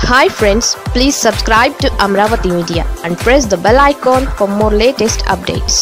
hi friends please subscribe to Amaravati media and press the bell icon for more latest updates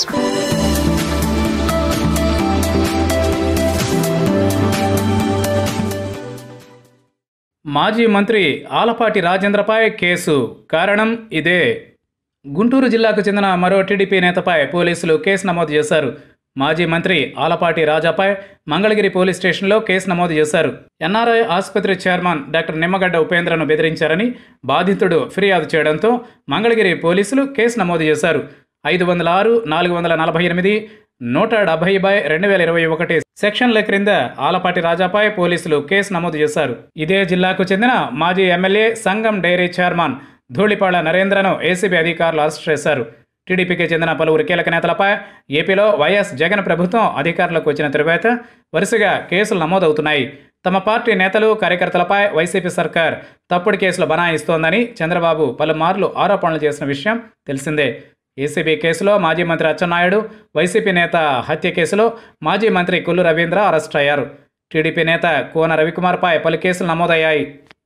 మాజీ మంత్రి Alapati రాజేంద్రపై case కారణం ఇదే గుంటూరు జిల్లాకు చెందిన మరో టీడీపీ నేతపై పోలీసులు కేసు నమోదు చేశారు మాజీ మంత్రి ఆలపాటి రాజాపై మంగళగిరి పోలీస్ స్టేషన్లో కేసు నమోదు చేశారు ఎన్ఆర్ఐ ఆసుపత్రి చైర్మన్ డాక్టర్ నిమ్మగడ్డ ఉపేంద్రను బెదిరించారని బాధితుడు ఫిర్యాదు చేయడంతో మంగళగిరి పోలీసులు కేసు నమోదు చేశారు ఐదు వందల ఆరు నాలుగు వందల నలభై ఎనిమిది నూట డెబ్బై బై రెండు వేల ఇరవై ఒకటి సెక్షన్ల క్రింద ఆలపాటి రాజాపై పోలీసులు కేసు నమోదు చేశారు ఇదే జిల్లాకు చెందిన మాజీ MLA Sangam dairy chairman Dhulipala నరేంద్రను ఏసీబీ అధికారులు అరెస్ట్ చేశారు టీడీపీకి చెందిన పలువురు కీలక నేతలపై ఏపీలో వైఎస్ జగన్ ప్రభుత్వం అధికారంలోకి వచ్చిన తరువాత వరుసగా కేసులు నమోదవుతున్నాయి తమ పార్టీ నేతలు కార్యకర్తలపై వైసీపీ సర్కార్ తప్పుడు కేసులు బనాయిస్తోందని చంద్రబాబు పలుమార్లు ఆరోపణలు చేసిన విషయం తెలిసిందే ఏసీబీ కేసులో మాజీ మంత్రి అచ్చెన్నాయుడు వైసీపీ నేత హత్య కేసులో మాజీ మంత్రి కొల్లు రవీంద్ర అరెస్ట్ అయ్యారు టీడీపీ నేత కోన రవికుమార్పై పలు కేసులు నమోదయ్యాయి